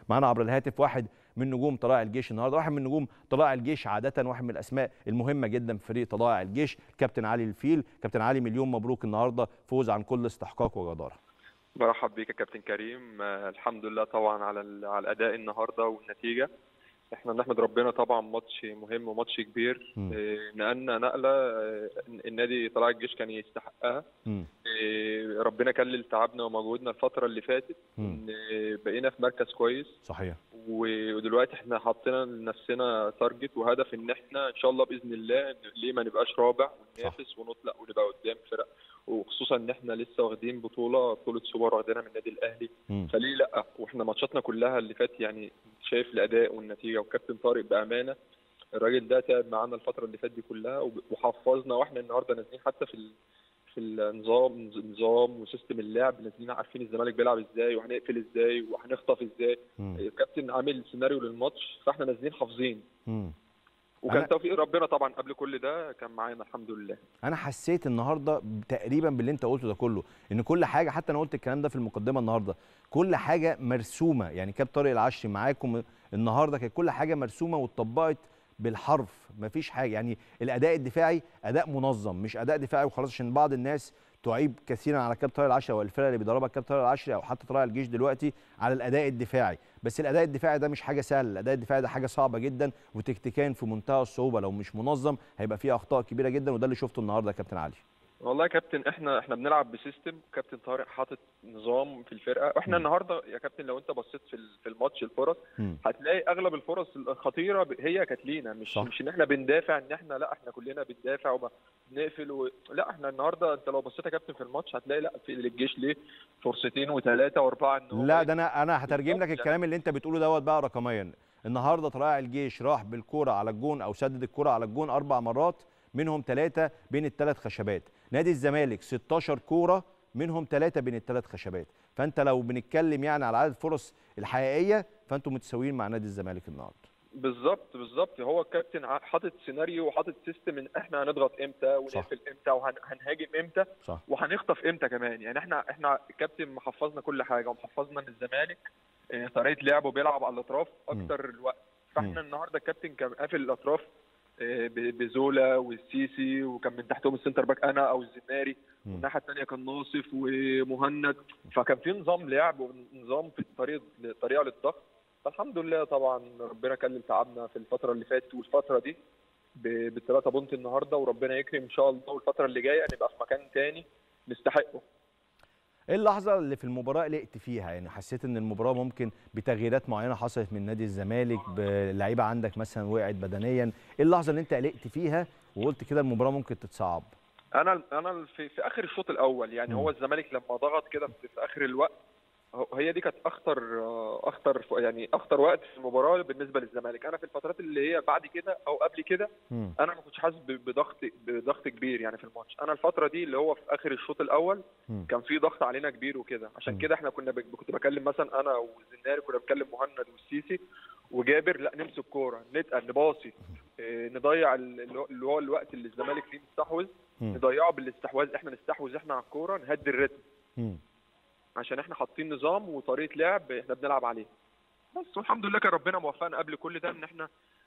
معانا عبر الهاتف واحد من نجوم طلائع الجيش النهارده واحد من نجوم طلائع الجيش عاده واحد من الاسماء المهمه جدا في فريق طلائع الجيش كابتن علي الفيل كابتن علي مليون مبروك النهارده فوز عن كل استحقاق وجداره برحب بيك يا كابتن كريم آه الحمد لله طبعا على ال- على الاداء النهارده والنتيجه احنا بنحمد ربنا طبعا ماتش مهم وماتش كبير مم. آه نقلنا نقله آه النادي طلائع الجيش كان يستحقها مم. آه ربنا كلل تعبنا ومجهودنا الفتره اللي فاتت مم. إن بقينا في مركز كويس صحيح و- ودلوقتي احنا حطينا لنفسنا تارجت وهدف ان احنا ان شاء الله باذن الله ليه ما نبقاش رابع وننافس ونطلع ونبقى قدام فرق وخصوصا ان احنا لسه واخدين بطوله بطوله سوبر واخدينها من النادي الاهلي مم. فليه لا واحنا ماتشاتنا كلها اللي فات يعني شايف الاداء والنتيجه وكابتن طارق بامانه الراجل ده تعب معانا الفتره اللي فاتت دي كلها وب- وحفظنا واحنا النهارده نازلين حتى في ال... في النظام نظام وسيستم اللعب نازلين عارفين الزمالك بيلعب ازاي وهنقفل ازاي وهنخطف ازاي مم. الكابتن عامل سيناريو للماتش فاحنا نازلين حافظين مم. وكان أنا- توفيق ربنا طبعا قبل كل ده كان معانا الحمد لله انا حسيت النهارده تقريبا باللي انت قلته ده كله ان كل حاجه حتى انا قلت الكلام ده في المقدمه النهارده كل حاجه مرسومه يعني كاب طارق العشري معاكم النهارده كانت كل حاجه مرسومه واتطبقت بالحرف مفيش حاجه يعني الاداء الدفاعي اداء منظم مش اداء دفاعي وخلاص عشان بعض الناس تعيب كثيرا على كاب طارق العشري او الفرقه اللي بيدربها كاب طارق العشري او حتى طلائع الجيش دلوقتي على الاداء الدفاعي بس الاداء الدفاعي ده مش حاجه سهله الاداء الدفاعي ده حاجه صعبه جدا وتكتيكيا في منتهى الصعوبه لو مش منظم هيبقى فيه اخطاء كبيره جدا وده اللي شفته النهارده يا كابتن علي والله يا كابتن احنا احنا بنلعب بسيستم كابتن طارق حاطط نظام في الفرقه واحنا مم. النهارده يا كابتن لو انت بصيت في ال- في الماتش الفرص مم. هتلاقي اغلب الفرص الخطيره ب- هي كانت لينا مش صح. مش ان احنا بندافع ان احنا لا احنا كلنا بندافع وبنقفل و... لا احنا النهارده انت لو بصيت يا كابتن في الماتش هتلاقي لا في للجيش ليه فرصتين وثلاثه واربعه ان هو لا ده انا انا هترجم بالظبط لك يعني. الكلام اللي انت بتقوله دوت بقى رقميا النهارده طلائع الجيش راح بالكوره على الجون او سدد الكوره على الجون اربع مرات منهم ثلاثه بين الثلاث خشبات نادي الزمالك 16 كوره منهم ثلاثه بين الثلاث خشبات فانت لو بنتكلم يعني على عدد الفرص الحقيقيه فانتم متساويين مع نادي الزمالك النهارده بالظبط بالظبط هو الكابتن ع- حاطط سيناريو وحاطط سيستم ان احنا هنضغط امتى ونقفل امتى وهنهاجم امتى صح وهنخطف امتى كمان يعني احنا احنا الكابتن محفظنا كل حاجه ومحفظنا ان الزمالك اه، طريقه لعبه بيلعب على الاطراف اكتر الوقت فاحنا النهارده الكابتن كان قافل الاطراف اه، ب- بزولا والسيسي وكان من تحتهم السنتر باك انا او الزناري مم. والناحيه الثانيه كان ناصف ومهند فكان في نظام لعب ونظام في طريقه طريقه للضغط فالحمد لله طبعا ربنا كلل تعبنا في الفتره اللي فاتت والفتره دي ب- بالثلاثه بونت النهارده وربنا يكرم ان شاء الله والفتره اللي جايه نبقى في مكان تاني نستحقه ايه اللحظه اللي في المباراه قلقت فيها يعني حسيت ان المباراه ممكن بتغييرات معينه حصلت من نادي الزمالك بلعيبه عندك مثلا وقعت بدنيا ايه اللحظه اللي انت قلقت فيها وقلت كده المباراه ممكن تتصعب انا انا في, في اخر الشوط الاول يعني مم. هو الزمالك لما ضغط كده في, في اخر الوقت هو- هي دي كانت اخطر آه، اخطر يعني اخطر وقت في المباراه بالنسبه للزمالك انا في الفترات اللي هي بعد كده او قبل كده مم. انا ما كنتش حاسس ب- بضغط بضغط كبير يعني في الماتش انا الفتره دي اللي هو في اخر الشوط الاول مم. كان في ضغط علينا كبير وكده عشان مم. كده احنا كنا ب... كنت بكلم مثلا انا والزناري كنا بنكلم مهند والسيسي وجابر لا نمسك كوره نتقل نباصي اه نضيع ال- اللي هو- اللي هو الوقت اللي الزمالك فيه مستحوذ مم. نضيعه بالاستحواذ احنا نستحوذ احنا على الكوره نهدي الريتم مم. عشان احنا حاطين نظام وطريقه لعب احنا بنلعب عليه بس والحمد لله كان ربنا موفقنا قبل كل ده ان احنا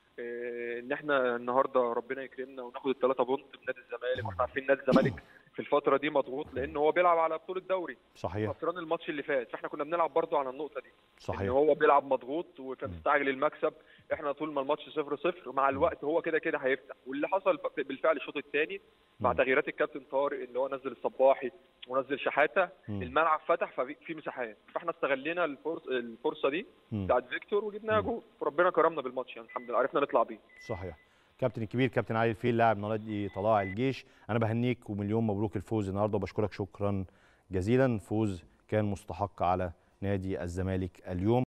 اه ان احنا النهارده ربنا يكرمنا وناخد الثلاثه بونت من نادي الزمالك واحنا عارفين نادي الزمالك في الفتره دي مضغوط لان هو بيلعب على بطوله دوري صحيح خسران الماتش اللي فات فاحنا كنا بنلعب برضو على النقطه دي ان صحيح هو بيلعب مضغوط وكان مستعجل المكسب احنا طول ما الماتش صفر صفر مع الوقت هو كده كده هيفتح واللي حصل ب- بالفعل الشوط الثاني مع مم. تغييرات الكابتن طارق اللي هو نزل الصباحي ونزل شحاته مم. الملعب فتح ففي في مساحات فاحنا استغلينا الفرص الفرصه دي مم. بتاعت فيكتور وجبناها مم. جول وربنا كرمنا بالماتش يعني الحمد لله عرفنا نطلع بيه صحيح كابتن الكبير كابتن علي الفيل لاعب نادي طلائع الجيش انا بهنيك ومليون مبروك الفوز النهارده وبشكرك شكرا جزيلا فوز كان مستحق على نادي الزمالك اليوم